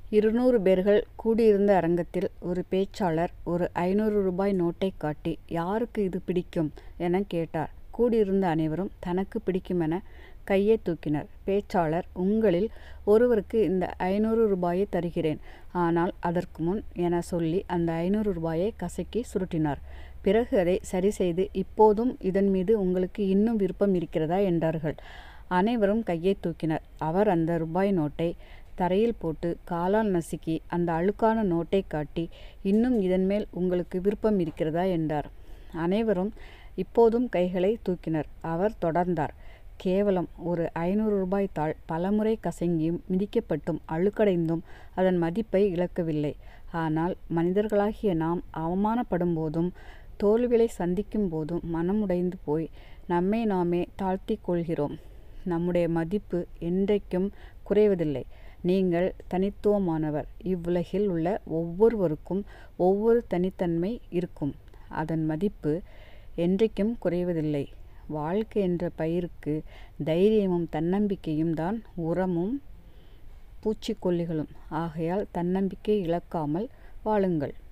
இருநூறு பேர்கள் கூடியிருந்த அரங்கத்தில் ஒரு பேச்சாளர் ஒரு ஐநூறு ரூபாய் நோட்டைக் காட்டி யாருக்கு இது பிடிக்கும்? எனக் கேட்டார். கூடியிருந்த அனைவரும் தனக்குப் பிடிக்குமென கையைத் தூக்கினர். பேச்சாளர் உங்களில் ஒருவருக்கு இந்த ஐநூறு ரூபாயைத் தருகிறேன். ஆனால் அதற்கு முன் எனச் சொல்லி அந்த ஐநூறு ரூபாயைக் கசக்கிச் சுருட்டினார். பிறகு அதைச் சரிசெய்து இப்போதும் இதன்மீது உங்களுக்கு இன்னும் விருப்பம் இருக்கிறதா? என்றார்கள். அனைவரும் கையைத் தூக்கினர். அவர் அந்த ரூபாய் நோட்டைத் தரையில் போட்டு காலால் நசுக்கி அந்த அழுக்கான நோட்டைக் காட்டி இன்னும் இதன்மேல் உங்களுக்கு விருப்பம் இருக்கிறதா? என்றார். அனைவரும் இப்போதும் கைகளைத் தூக்கினர். அவர் தொடர்ந்தார். கேவலம் ஒரு ஐநூறு ரூபாய்த் தாள் பலமுறை கசங்கியும் மிதிக்கப்பட்டும் அழுக்கடைந்தும் அதன் மதிப்பை இழக்கவில்லை. ஆனால் மனிதர்களாகிய நாம் அவமானப்படும்போதும் தோல்விகளைச் சந்திக்கும்போதும் மனம் உடைந்து போய் நம்மை நாமே தாழ்த்திக் கொள்கிறோம். நம்முடைய மதிப்பு என்றைக்கும் குறைவதில்லை. நீங்கள் தனித்துவமானவர். இவ்வுலகில் உள்ள ஒவ்வொருவருக்கும் ஒவ்வொரு தனித்தன்மை இருக்கும். அதன் மதிப்பு என்றைக்கும் குறைவதில்லை. வாழ்க்கை என்ற பயிருக்கு தைரியமும் தன்னம்பிக்கையும் தான் உரமும் பூச்சிக்கொல்லிகளும். ஆகையால் தன்னம்பிக்கையை இழக்காமல் வாழுங்கள்.